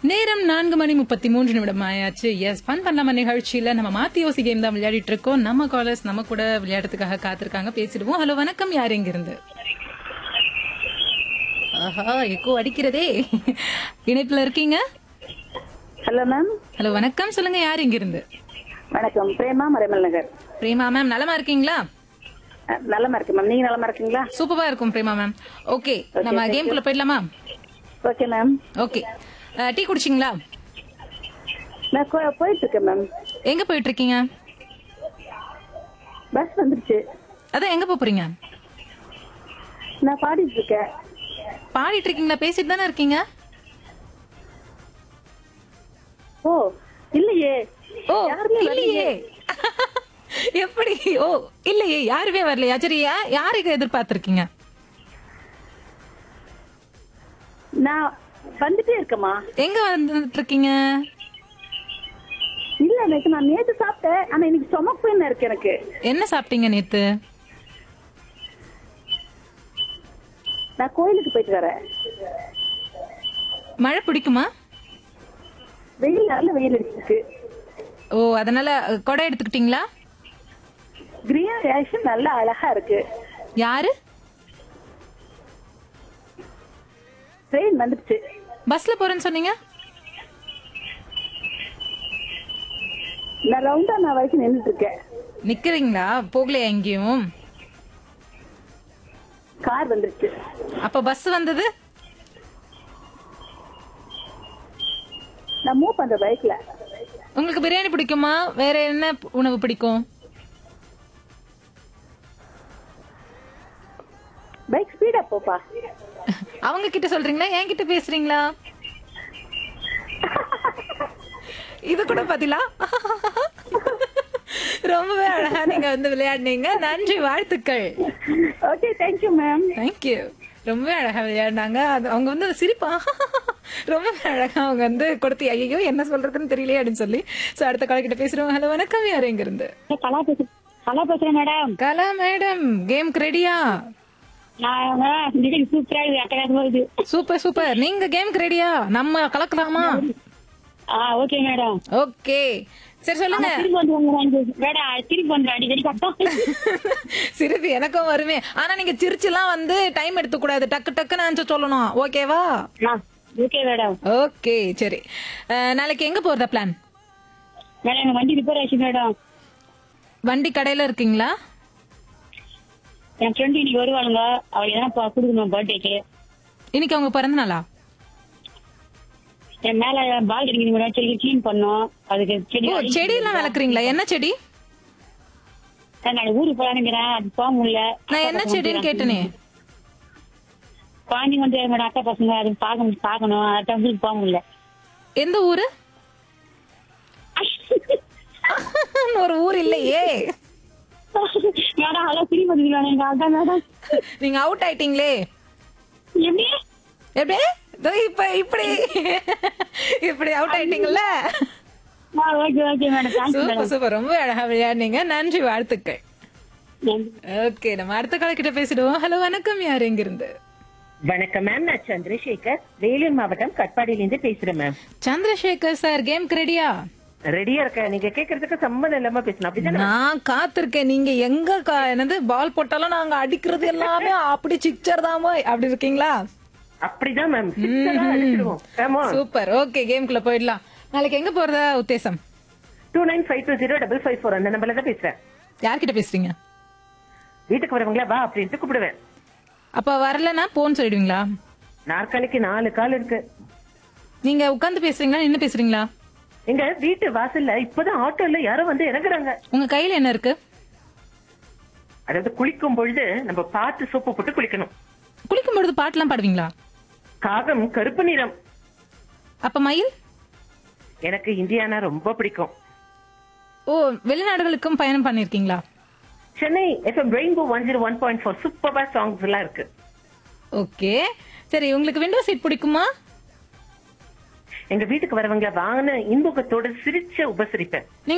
நேரம் நான்கு மணி முப்பத்தி மூன்று நிமிடம் ஆயாச்சு எஸ் ஃபன் பண்ணலாமா நிகழ்ச்சியில நம்ம மாத்தி யோசி கேம் தான் விளையாடிட்டு இருக்கோம் நம்ம காலர்ஸ் நம்ம கூட விளையாடுறதுக்காக காத்திருக்காங்க பேசிடுவோம் ஹலோ வணக்கம் யார் எங்க இருந்து ஆஹா எக்கோ அடிக்கிறதே இணைப்புல இருக்கீங்க ஹலோ மேம் ஹலோ வணக்கம் சொல்லுங்க யார் இங்க இருந்து வணக்கம் பிரேமா மறைமல் நகர் பிரேமா மேம் நலமா இருக்கீங்களா அஹ், நலமா இருக்கு மேம் நீங்க நலமா இருக்கீங்களா சூப்பரா இருக்கும் பிரேமா மேம் ஓகே நம்ம கேம்குள்ள போயிடலாமா ஓகே மேம் ஓகே டீ குடிச்சிங்களா நான் கோ- போயிட்டு இருக்கேன் மேம் எங்க போயிட்டு இருக்கீங்க பஸ் வந்துருச்சு அதான் எங்க போப் போறீங்க நான் பாடிட்டு இருக்கேன் பாடிட்டு இருக்கீங்களா பேசிட்டு தானே இருக்கீங்க ஓ இல்லையே ஓ யாருமே இல்லையே எப்படி ஓ இல்லையே யாருமே வரலையா சரி யா- யாருக்கு எதிர்பார்த்திருக்கீங்க நான் வந்துட்டே இருக்கேம்மா எங்க வந்துட்டு இருக்கீங்க இல்ல எனக்கு நான் நேத்து சாப்பிட்டேன் ஆனா இன்னைக்கு ஸ்டொமக் பெயின் இருக்கு எனக்கு என்ன சாப்பிட்டீங்க நேத்து நான் கோயிலுக்கு போயிட்டு வரேன் மழை பிடிக்குமா வெயில் நல்ல வெயில் அடிச்சிருக்கு ஓ அதனால அஹ், கொடை எடுத்துக்கிட்டீங்களா கிரீன் ரேஷன் நல்லா அழகா இருக்கு யாரு ட்ரெயின் வந்துருச்சு பஸ்ல போறேன்னு சொன்னீங்க நான் ரவுண்டா நான் வரைக்கும் நின்றுட்டு இருக்கேன் நிக்கிறீங்களா போகலையா எங்கேயும் கார் வந்துருச்சு அப்ப பஸ் வந்தது நான் மூவ் பண்ற பைக்ல உங்களுக்கு பிரியாணி பிடிக்குமா வேற என்ன உணவு பிடிக்கும் பைக் ஸ்பீடா போப்பா அவங்க கிட்ட சொல்றீங்களா என் கிட்ட பேசுறீங்களா இது கூட பாத்தீங்களா ரொம்பவே அழகா நீங்க வந்து விளையாடுனீங்க நன்றி வாழ்த்துக்கள் ஓகே தேங்க்யூ மேம் தேங்க்யூ ரொம்பவே அழகா விளையாடினாங்க அது அவங்க வந்து சிரிப்பா ரொம்பவே அழகா அவங்க வந்து கொடுத்து ஐயோ என்ன சொல்றதுன்னு தெரியலையே அப்படின்னு சொல்லி சோ அடுத்த கால கிட்ட பேசுறோம் ஹலோ வணக்கம் யார் எங்க இருந்து கலா பேச கலா பேசுறேன் மேடம் கலா மேடம் கேம்க்கு ரெடியா நான் நிகழ்ச்சி சூப்பரா இது அட்டகாசமா இது சூப்பர் சூப்பர் நீங்க கேம்க்கு ரெடியா நம்ம கலக்கலாமா ஆ ஓகே மேடம் ஓகே சரி சொல்லுங்க திரும்பி வந்து மேடம் திரும்பி வந்து அடிக்கடி கட்டம் சிரிப்பு எனக்கும் வருமே ஆனா நீங்க சிரிச்சுலாம் வந்து டைம் எடுத்துக்க கூடாது டக்கு டக்குன்னு ஆன்சர் சொல்லணும் ஓகேவா ஓகே மேடம் ஓகே சரி அஹ், நாளைக்கு எங்க போறதா பிளான் மேடம் எங்க வண்டி ரிப்பேர் ஆயிடுச்சு மேடம் வண்டி கடையில இருக்கீங்களா என் ஃப்ரெண்டு இன்னைக்கு வருவாளுங்க அவள் எதனா பா- கொடுக்கணும் பர்த்டேக்கு இன்னைக்கு அவங்க பிறந்த நாளா என் மேல பால் கிடைக்குது மேடம் செடி கிளீன் பண்ணோம் அதுக்கு செடி ஓ செடி எல்லாம் வளர்க்குறீங்களா என்ன செடி நான் ஊருக்கு போலானுங்கிறேன் அது போக முடியல நான் என்ன செடின்னு கேட்டனே குழந்தைங்க வந்து மேடம் அக்கா பசங்க அது பார்க்க பார்க்கணும் அதான் ஊருக்கு போக முடியல எந்த ஊரு ஒரு ஊர் இல்லையே மேடம் அதான் திரும்பி வந்துக்கலாம் எனக்கு அதான் மேடம் நீங்க அவுட் ஆயிட்டீங்களே எப்படி எப்படி இதோ இப்ப இப்படி இப்படி அவுட் ஆயிட்டீங்கல்ல okay okay madam thanks super super ரொம்ப அழகா விளையாடுனீங்க நன்றி வாழ்த்துக்கள் மேடம் ஓகே நம்ம அடுத்த கால கிட்ட பேசிடுவோம் ஹலோ வணக்கம் யார் எங்க இருந்து வணக்கம் மேம் நான் சந்திரசேகர் வேலூர் மாவட்டம் கட்பாடியிலிருந்து பேசுறேன் மேம் சந்திரசேகர் சார் கேம் ரெடியா ரெடியா இருக்கேன் நீங்க கேக்குறதுக்கு சம்மந்தம் இல்லாம பேசணும் அப்படிதானே நான் காத்திருக்கேன் நீங்க எங்க கா- என்னது பால் போட்டாலும் நாங்க அடிக்கிறது எல்லாமே அப்படி சிக்சர் தான் போய் அப்படி இருக்கீங்களா அப்படிதான் மேம் அடிச்சிடுவோம் ஆமா சூப்பர் ஓகே கேம்குள்ள போயிடலாம் நாளைக்கு எங்க போறதா உத்தேசம் two nine five two zero double five four அந்த நம்பர்ல தான் பேசுறேன் யார்கிட்ட பேசுறீங்க வீட்டுக்கு வரவங்களா வா அப்படின்ட்டு கூப்பிடுவேன் அப்ப வரலன்னா போன்னு சொல்லிடுவீங்களா நாற்காலிக்கு நாலு கால் இருக்கு நீங்க உட்கார்ந்து பேசுறீங்களா நின்னு பேசுறீங்களா எங்க வீட்டு வாசல்ல இப்பதான் ஆட்டோல யாரோ வந்து இறங்குறாங்க உங்க கையில என்ன இருக்கு அதாவது குளிக்கும் பொழுது நம்ம பார்த்து சோப்பு போட்டு குளிக்கணும் குளிக்கும் பொழுது பாட்டுலாம் பாடுவீங்களா காகம் கருப்பு நிறம் அப்ப மயில் எனக்கு இந்தியானா ரொம்ப பிடிக்கும் ஓ வெளிநாடுகளுக்கும் பயணம் பண்ணிருக்கீங்களா Chennai FM rainbow one zero one point four சூப்பரா சாங்ஸ் எல்லாம் இருக்கு ஓகே சரி உங்களுக்கு விண்டோ சீட் பிடிக்குமா எங்க வீட்டுக்கு வரவங்க வாங்கின இன்புகத்தோட சிரிச்ச உபசரிப்பேன் நீங்க